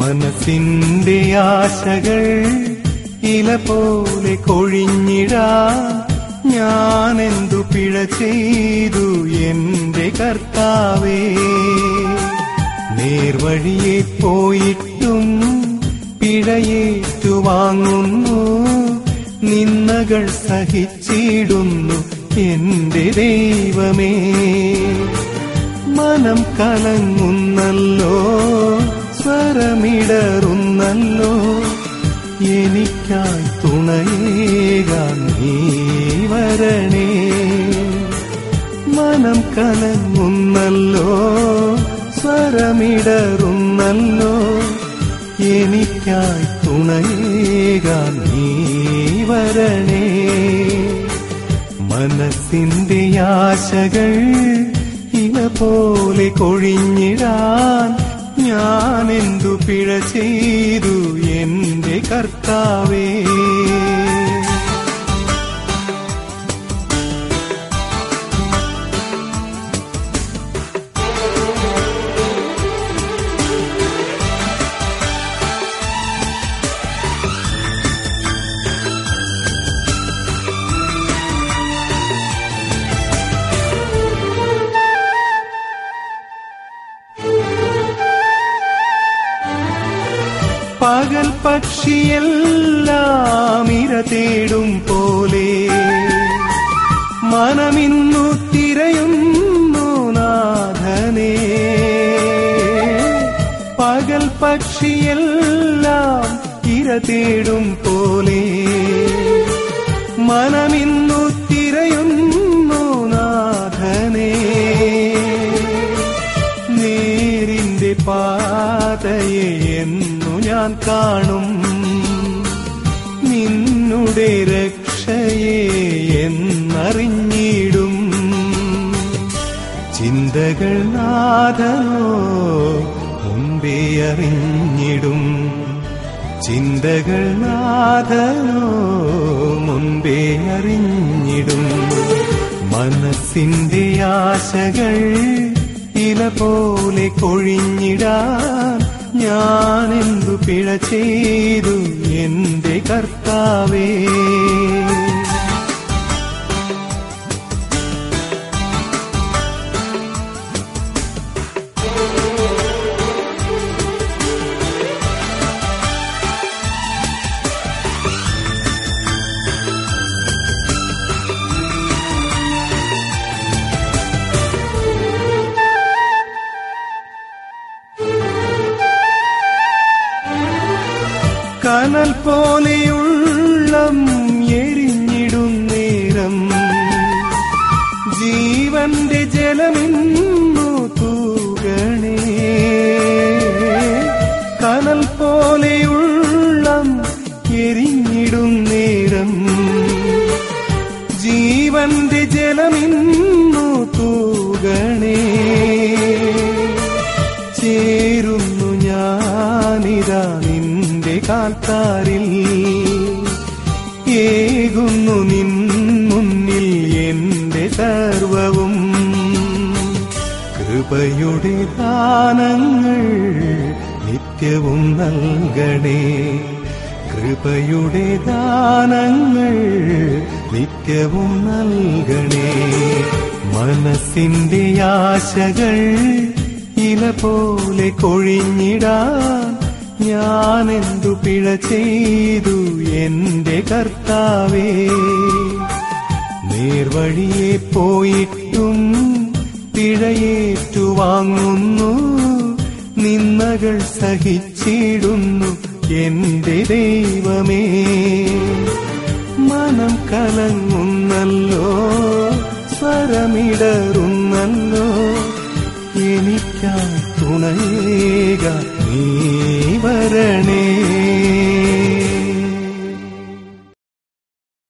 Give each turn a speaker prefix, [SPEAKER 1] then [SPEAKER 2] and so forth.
[SPEAKER 1] മനസ്സിന്റെ ആശകൾ ഇല പോലെ കൊഴിഞ്ഞിടാ ഞാൻ എന്തു പിഴ ചെയ്തു എന്റെ കർത്താവേ നേർവഴിയെ പോയിട്ടും പിഴയേറ്റു വാങ്ങുന്നു നിന്നകൾ സഹിച്ചിടുന്നു എന്റെ ദൈവമേ മനം കലങ്ങുന്നല്ലോ സ്വരമിടറുന്നല്ലോ എനിക്കായി തുണയേകാൻ നീ വരണേ മനം കലങ്ങുന്നല്ലോ സ്വരമിടറുന്നല്ലോ എനിക്കായി തുണയേകാൻ നീ വരണേ മനസ്സിന്റെ ആശകൾ ഇല പോലെ കൊഴിഞ്ഞിടാൻ ഞാൻ എന്തു പിഴ ചെയ്തു എന്റെ കർത്താവേ പകൽ പക്ഷിയെല്ലാം ഇര തേടും പോലെ മനമിന്നു തിരയുന്നു നാഥനെ പകൽ പക്ഷിയെല്ലാം ഇര തേടും പോലെ മനമിന്നു തിരയുന്നു നാഥനെ നേരിന്റെ പാതയെ എന്നു ഞാൻ കാണും നിന്നുടെ രക്ഷയെ എന്നറിഞ്ഞിടും ചിന്തകൾ നാഥനോ മുമ്പേ അറിഞ്ഞിടും ചിന്തകൾ നാഥനോ മുമ്പേ അറിഞ്ഞിടും മനസ്സിന്റെ ആശകൾ ഇല പോലെ കൊഴിഞ്ഞിടാൻ ഞാൻ എന്തു പിഴ ചെയ്തു എന്റെ കർത്താവേ കനൽ പോലെയുള്ളം എരിഞ്ഞിടും നേരം ജീവന്റെ ജലമിന്നു തൂകണേ കനൽ പോലെയുള്ളം എരിഞ്ഞിടും നേരം ജീവന്റെ ജലമിന്നു തൂകണേ ചേരുന്നു ഞാനിതാ നിന്റെ കാൽത്താരിൽ ഏകുന്നു നിൻ മുന്നിൽ എന്റെ സർവവും കൃപയുടെ ദാനങ്ങൾ നിത്യവും നൽകണേ കൃപയുടെ ദാനങ്ങൾ നിത്യവും നൽകണേ മനസ്സിന്റെ ആശകൾ ഇല പോലെ കൊഴിഞ്ഞിടാൻ ഞാൻ എന്തു പിഴ ചെയ്തു എന്റെ കർത്താവേ നേർവഴിയെ പോയിട്ടും പിഴയേറ്റു വാങ്ങുന്നു നിന്നകൾ സഹിച്ചിടുന്നു എന്റെ ദൈവമേ മനം കലങ്ങുന്നല്ലോ സ്വരമിടറുന്നല്ലോ എനിക്കായി തുണയേക നീ വരണേ